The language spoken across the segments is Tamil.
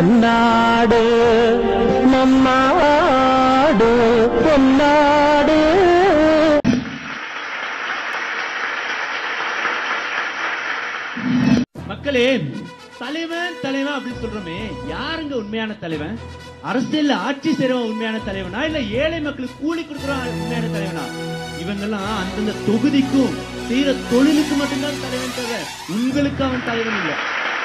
நன்னாடு நம்மாடு பொன்னாடு மக்களே தலைவன் தலைவன் அப்படின்னு சொல்றோமே யாருங்க உண்மையான தலைவன் அரசியல்ல ஆட்சி செய்றவன் உண்மையான தலைவனா இல்ல ஏழை மக்களுக்கு கூலி கொடுக்குறவன் உண்மையான தலைவனா இவங்கெல்லாம் அந்தந்த தொகுதிக்கும் செய்யற தொழிலுக்கு மட்டும்தான் தலைவன் தவிர உங்களுக்கு அவன் தலைவன் இல்ல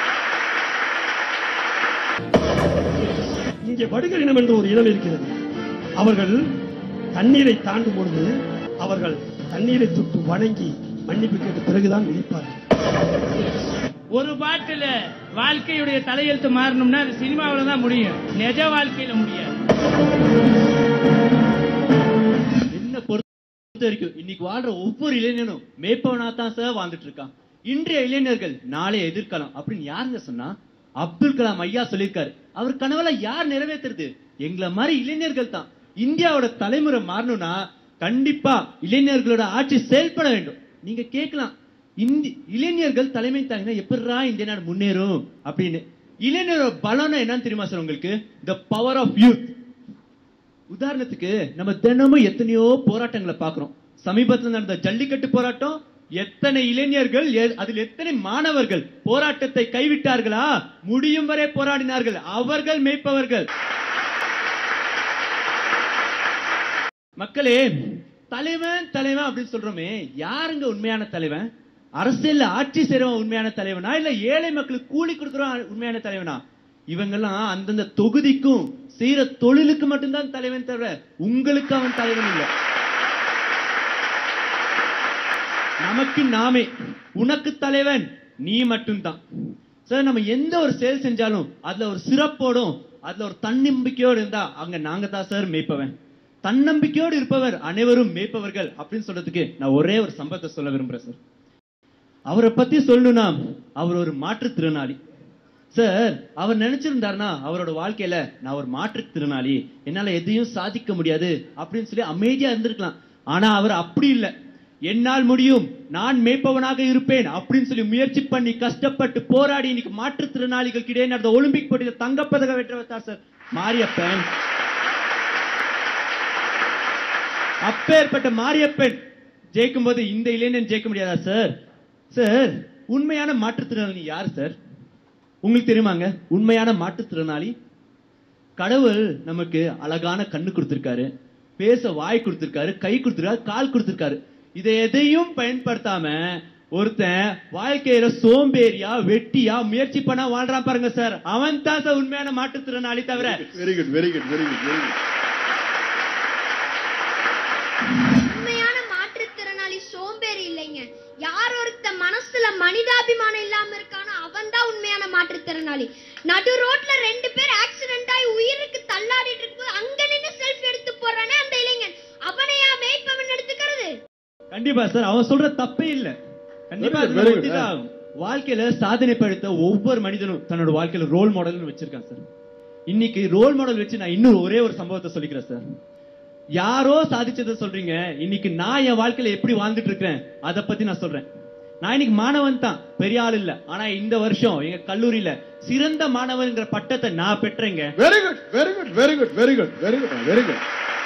இங்கே வடுகர் இனம் என்று ஒரு இனம் இருக்கிறது அவர்கள் தண்ணீரை தாண்டும் பொழுது அவர்கள் தண்ணீரை தொட்டு வணங்கி மன்னிப்பு கேட்ட பிறகுதான் விழிப்பார்கள் ஒரு பாட்டுல வாழ்க்கையுடைய தலையெழுத்து மாறணும்னா அது சினிமாவில தான் முடியும் நிஜ வாழ்க்கையில முடியாது என்ன பொறுத்த வரைக்கும் இன்னைக்கு வாழ்ற ஒவ்வொரு இளைஞனும் மேய்ப்பவனா தான் சார் வாழ்ந்துட்டு இருக்கான் இன்றைய இளைஞர்கள் நாளை எதிர்காலம் அப்படின்னு யாருங்க சொன்னா அப்துல் கலாம் ஐயா சொல்லியிருக்காரு அவர் கனவுல யார் நிறைவேத்துறது எங்களை மாதிரி இளைஞர்கள் தான் இந்தியாவோட தலைமுறை மாறணும்னா கண்டிப்பா இளைஞர்களோட ஆட்சி செயல்பட வேண்டும் நீங்க கேட்கலாம் இந்தி இளைஞர்கள் தலைமை தாங்கினா எப்படிரா இந்திய நாடு முன்னேறும் அப்படின்னு இளைஞரோட பலம்னா என்னன்னு தெரியுமா சார் உங்களுக்கு த பவர் ஆஃப் யூத் உதாரணத்துக்கு நம்ம தினமும் எத்தனையோ போராட்டங்களை பார்க்கிறோம் சமீபத்தில் நடந்த ஜல்லிக்கட்டு போராட்டம் எத்தனை இளைஞர்கள் எ- அதில் எத்தனை மாணவர்கள் போராட்டத்தை கைவிட்டார்களா முடியும் வரை போராடினார்கள் அவர்கள் மேய்ப்பவர்கள் மக்களே தலைவன் தலைவன் அப்படின்னு சொல்றோமே யாருங்க உண்மையான தலைவன் அரசியல்ல ஆட்சி செய்றவன் உண்மையான தலைவனா இல்ல ஏழை மக்களுக்கு கூலி கொடுக்குறவன் உண்மையான தலைவனா இவங்கெல்லாம் அந்தந்த தொகுதிக்கும் செய்யற தொழிலுக்கு மட்டும்தான் தலைவன் தவிர உங்களுக்கு அவன் தலைவன் இல்ல நமக்கு நாமே உனக்கு தலைவன் நீ மட்டும்தான் சார் நம்ம எந்த ஒரு செயல் செஞ்சாலும் அதுல ஒரு சிறப்போடும் அதுல ஒரு தன்னம்பிக்கையோடு இருந்தா அங்க நாங்க தான் சார் மேய்ப்பவன் தன்னம்பிக்கையோடு இருப்பவர் அனைவரும் மேய்ப்பவர்கள் அப்படின்னு சொல்றதுக்கு நான் ஒரே ஒரு சம்பவத்தை சொல்ல விரும்புறேன் சார் அவரை பத்தி சொல்லணும்னா அவர் ஒரு மாற்றுத்திறனாளி சார் அவர் நினைச்சிருந்தாருன்னா அவரோட வாழ்க்கையில நான் ஒரு மாற்றுத்திறனாளி என்னால எதையும் சாதிக்க முடியாது அப்படின்னு சொல்லி அமைதியா இருந்திருக்கலாம் ஆனா அவர் அப்படி இல்லை என்னால் முடியும் நான் மேய்ப்பவனாக இருப்பேன் அப்படின்னு சொல்லி முயற்சி பண்ணி கஷ்டப்பட்டு போராடி இன்னைக்கு மாற்றுத்திறனாளிகள் கிடையாது நடந்த ஒலிம்பிக் போட்டியில் தங்கப்பதக்கம் வென்றவர் சார் மாரியப்பன் அப்பேற்பட்ட மாரியப்பன் ஜெயிக்கும் போது இந்த இளைஞன் ஜெயிக்க முடியாதா சார் சார் உண்மையான மாற்றுத்திறனாளி யார் சார் உங்களுக்கு தெரியுமாங்க உண்மையான மாற்றுத்திறனாளி கடவுள் நமக்கு அழகான கண்ணு கொடுத்திருக்காரு பேச வாய் கொடுத்திருக்காரு கை கொடுத்திருக்காரு கால் கொடுத்திருக்காரு இதை எதையும் பயன்படுத்தாம ஒருத்தன் வாழ்க்கையில சோம்பேறியா வெட்டியா முயற்சி பண்ணா வாழ்றான் பாருங்க சார் அவன் தான் சார் உண்மையான மாற்றுத்திறனாளி தவிர very good very good very good very good உண்மையான மாற்றுத்திறனாளி சோம்பேறி இல்லைங்க யார் ஒருத்த மனசுல மனிதாபிமானம் இல்லாம இருக்கானோ அவன் தான் உண்மையான மாற்றுத்திறனாளி நடு ரோட்ல ரெண்டு பேர் ஆக்சிடென்ட் ஆகி உயிருக்கு தள்ளாடிட்டு இருக்கும்போது அங்க நின்னு செல்ஃபி எடுத்து போறானே அந்த இளைஞன் அவனையா மேய்ப்பவன் எடுத்துக்கிறது கண்டிப்பா சார் அவன் சொல்ற தப்பே இல்ல கண்டிப்பா Very good, அது very good. ஒத்திதான். வாழ்க்கையில சாதனை படுத்த ஒவ்வொரு மனிதனும் தன்னோட வாழ்க்கையில ரோல் மாடல்னு வச்சிருக்கான் சார் இன்னைக்கு ரோல் மாடல் வச்சு நான் இன்னும் ஒரே ஒரு சம்பவத்தை சொல்லிக்கிறேன் சார் யாரோ சாதிச்சதை சொல்றீங்க இன்னைக்கு நான் என் வாழ்க்கையில எப்படி வாழ்ந்துட்டு இருக்கிறேன் அதை பத்தி நான் சொல்றேன் நான் இன்னைக்கு மாணவன் தான் பெரிய ஆள் இல்ல ஆனா இந்த வருஷம் எங்க கல்லூரியில சிறந்த மாணவன்ங்கிற பட்டத்தை நான் பெற்றேங்க very good very good very good very good very good very good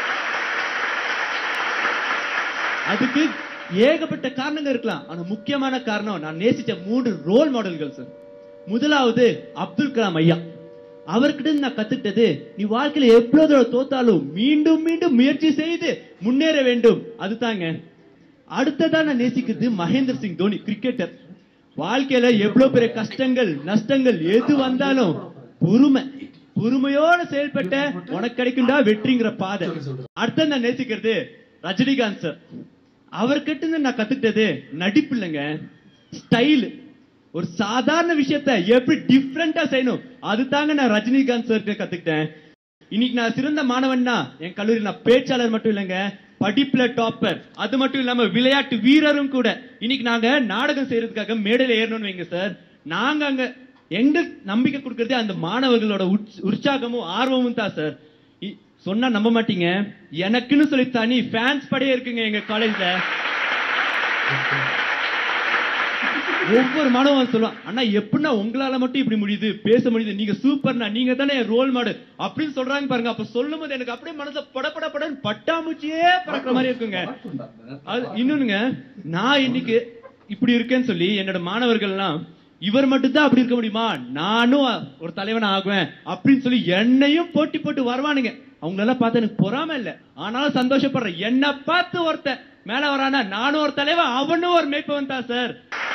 அதுக்கு ஏகப்பட்ட காரணங்கள் இருக்கலாம் ஆனா முக்கியமான காரணம் நான் நேசிச்ச மூன்று ரோல் மாடல்கள் சார் முதலாவது அப்துல் கலாம் ஐயா அவர்கிட்ட இருந்து நான் கத்துக்கிட்டது நீ வாழ்க்கையில எவ்வளவு தூரம் தோத்தாலும் மீண்டும் மீண்டும் முயற்சி செய்து முன்னேற வேண்டும் அதுதாங்க அடுத்ததா நான் நேசிக்கிறது மகேந்திர சிங் தோனி கிரிக்கெட்டர் வாழ்க்கையில எவ்வளவு பெரிய கஷ்டங்கள் நஷ்டங்கள் எது வந்தாலும் பொறுமை பொறுமையோட செயல்பட்ட உனக்கு கிடைக்கும்டா வெற்றிங்கிற பாதை அடுத்து நான் நேசிக்கிறது ரஜினிகாந்த் சார் அவர்கிட்ட இருந்து நான் கத்துக்கிட்டது நடிப்பு இல்லைங்க ஸ்டைல் ஒரு சாதாரண விஷயத்த எப்படி டிஃப்ரெண்டா செய்யணும் அதுதாங்க நான் ரஜினிகாந்த் சார் கத்துக்கிட்டேன் இன்னைக்கு நான் சிறந்த மாணவன்னா என் கல்லூரியில் நான் பேச்சாளர் மட்டும் இல்லைங்க படிப்புல டாப்பர் அது மட்டும் இல்லாம விளையாட்டு வீரரும் கூட இன்னைக்கு நாங்க நாடகம் செய்யறதுக்காக மேடையில ஏறணும்னு வைங்க சார் நாங்க அங்க எங்க நம்பிக்கை கொடுக்கறதே அந்த மாணவர்களோட உற்ச- உற்சாகமும் ஆர்வமும் தான் சார் இ- சொன்னா நம்ப மாட்டீங்க எனக்குன்னு சொல்லி தனி ஃபேன்ஸ் படையே இருக்குங்க எங்க காலேஜ்ல ஒவ்வொரு மாணவன் சொல்லுவான் அண்ணா எப்படின்னா உங்களால மட்டும் இப்படி முடியுது பேச முடியுது நீங்க சூப்பர்ண்ணா நீங்க தானே ரோல் மாடல் அப்படின்னு சொல்றாங்க பாருங்க அப்ப சொல்லும் போது எனக்கு அப்படியே மனசுல பட பட படன்னு பட்டாம்பூச்சியே பறக்கிற மாதிரி இருக்குங்க அது இன்னொன்னுங்க நான் இன்னைக்கு இப்படி இருக்கேன்னு சொல்லி என்னோட மாணவர்கள்லாம் இவர் மட்டும் தான் அப்படி இருக்க முடியுமா நானும் ஒரு தலைவன் ஆகுவேன் அப்படின்னு சொல்லி என்னையும் போட்டி போட்டு வருவானுங்க அவங்களெல்லாம் பார்த்து எனக்கு பொறாம இல்ல ஆனாலும் சந்தோஷப்படுறேன் என்ன பார்த்து ஒருத்தன் மேல வரானா நானும் ஒரு தலைவன் அவனும் ஒரு மேய்ப்பவன் தான் சார்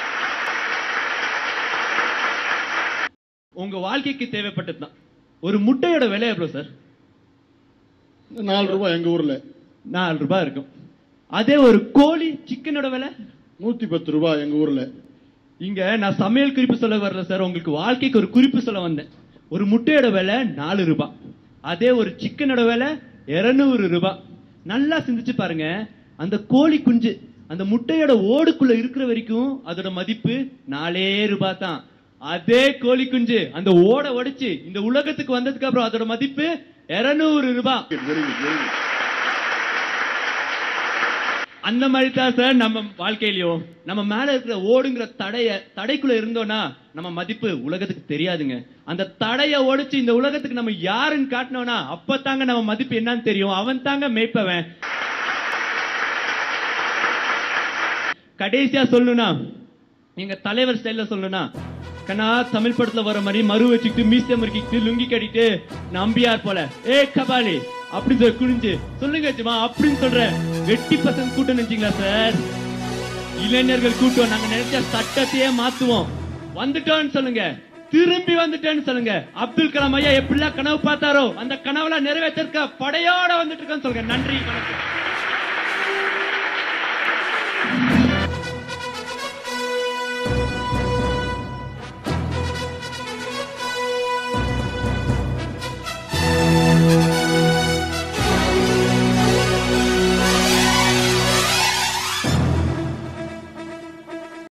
உங்க வாழ்க்கைக்கு தேவைப்பட்டது தான் ஒரு முட்டையோட விலை எவ்வளவு சார் நாலு ரூபாய் எங்க ஊர்ல நாலு ரூபாய் இருக்கும் அதே ஒரு கோழி சிக்கனோட விலை நூத்தி பத்து ரூபாய் எங்க ஊர்ல இங்க நான் சமையல் குறிப்பு சொல்ல வரல சார் உங்களுக்கு வாழ்க்கைக்கு ஒரு குறிப்பு சொல்ல வந்தேன் ஒரு முட்டையோட விலை நாலு ரூபாய் அதே ஒரு சிக்கனோட விலை இருநூறு ரூபாய் நல்லா சிந்திச்சு பாருங்க அந்த கோழி குஞ்சு அந்த முட்டையோட ஓடுக்குள்ள இருக்கிற வரைக்கும் அதோட மதிப்பு நாலே ரூபாய் தான் அதே கோழி குஞ்சு அந்த ஓட உடைச்சு இந்த உலகத்துக்கு வந்ததுக்கு அப்புறம் அதோட மதிப்பு இருநூறு ரூபாய் வெரி குட் வெரி குட் அந்த மாதிரி தான் சார் நம்ம வாழ்க்கையிலயும் நம்ம மேல இருக்கிற ஓடுங்கிற தடைய தடைக்குள்ள இருந்தோம்னா நம்ம மதிப்பு உலகத்துக்கு தெரியாதுங்க அந்த தடைய உடைச்சு இந்த உலகத்துக்கு நம்ம யாருன்னு காட்டினோம்னா அப்பதாங்க நம்ம மதிப்பு என்னன்னு தெரியும் அவன் தாங்க மேய்ப்பவன் கடைசியா சொல்லணும்னா எங்க தலைவர் ஸ்டைல்ல சொல்லணும்னா கண்ணா தமிழ் படத்துல வர மாதிரி மறு வச்சுக்கிட்டு மீசியம் முறுக்கிட்டு லுங்கி கட்டிட்டு நம்பியார் போல ஏ கபாலி அப்படின்னு சொல்லி குனிஞ்சு சொல்லுங்க ஜமா அப்படின்னு சொல்ற வெட்டி பசங்க கூட்டம் நினைச்சீங்களா சார் இளைஞர்கள் கூட்டம் நாங்க நினைச்ச சட்டத்தையே மாத்துவோம் வந்துட்டோம்னு சொல்லுங்க திரும்பி வந்துட்டேன்னு சொல்லுங்க அப்துல் கலாம் ஐயா எப்படிலாம் கனவு பார்த்தாரோ அந்த கனவுல நிறைவேற்றிருக்க படையோட வந்துட்டு இருக்கேன்னு சொல்லுங்க நன்றி வணக்கம்